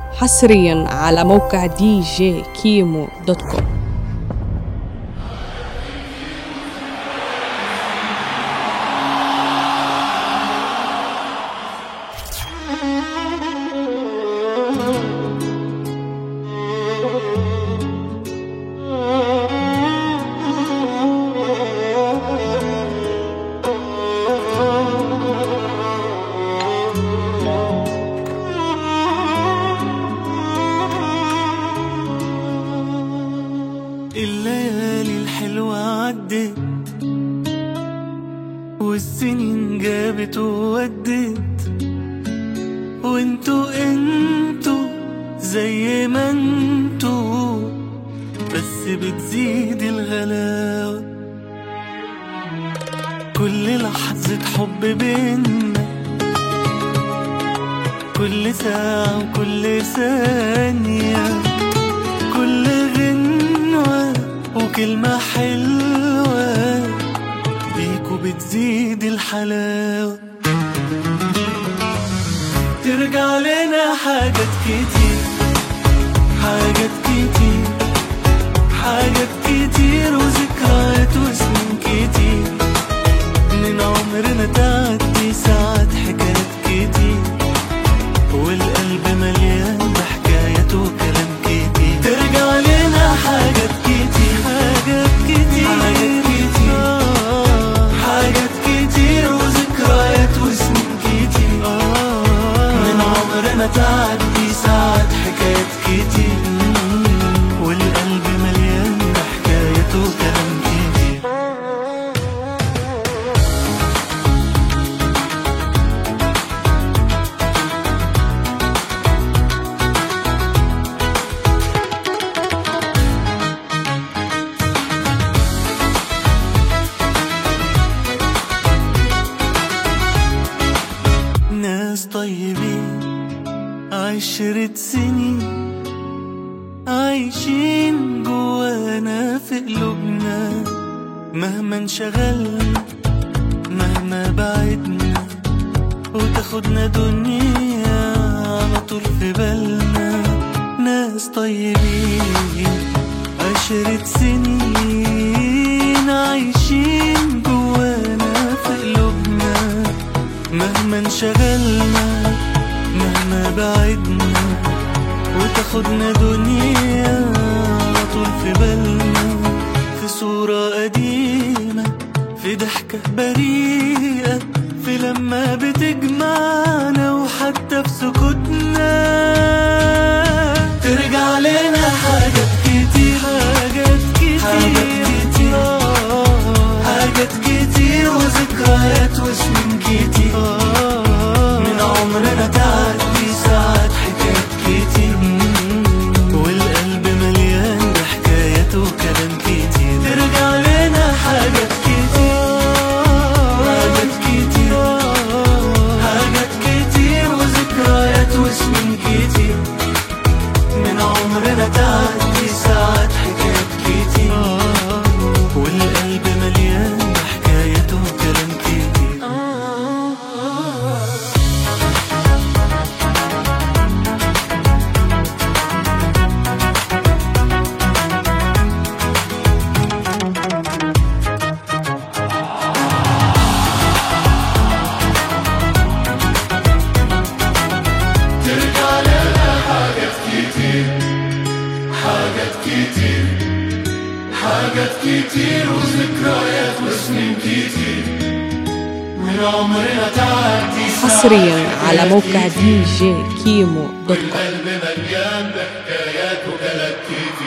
حصريا على موقع دي جي كيمو دوت كوم الليالي الحلوة عدت والسنين جابت وودت وانتو انتو زي ما انتو بس بتزيد الغلاوة كل لحظة حب بينا كل ساعة وكل ثانية كل غنوة وكلمة حلوة بيكو بتزيد الحلاوة ترجع لنا حاجات كتير حاجات كتير حاجات كتير وذكريات وسنين كتير من عمرنا تعدي ساعات حكايات كتير والقلب مليان بحكايات وكلام كتير ترجع لنا حاجات كتير حاجات كتير حاجات كتير آه، حاجات كتير وذكريات وسنين كتير آه، من عمرنا تعدي ساعات حكايات كتير والقلب مليان بحكايات وكلام كتير ناس طيبين عشرة سنين عايشين جوانا في قلوبنا مهما انشغلنا مهما بعدنا وتاخدنا دنيا على طول في بالنا ناس طيبين عشرة سنين عايشين جوانا في قلوبنا مهما انشغلنا مهما بعدنا وتاخدنا دنيا على طول في بالنا في صورة قديمة في ضحكة بريئة في لما بتجمعنا وحتى في سكوتنا ترجع لنا حاجات كتير حاجات كتير حاجات كتير حاجات كتير وذكريات وسنين كتير من عمرنا تعدي ساعات حكايات كتير والقلب مليان بحكايات وكلام كتير ترجع لنا حاجات كتير حاجات كتير حاجات كتير وذكريات وسنين كتير من عمرنا تعدي ساعات حكايات كتير والقلب مليان بحكايات وكلام كتير ترجع لنا حاجات كتير حاجات كتير حاجات كتير وذكريات وسنين كتير من عمرنا تعدي ساعات حصريا على حكايات موقع كتير. دي جي كيمو دوت كوم والقلب مليان بحكايات وكلام كتير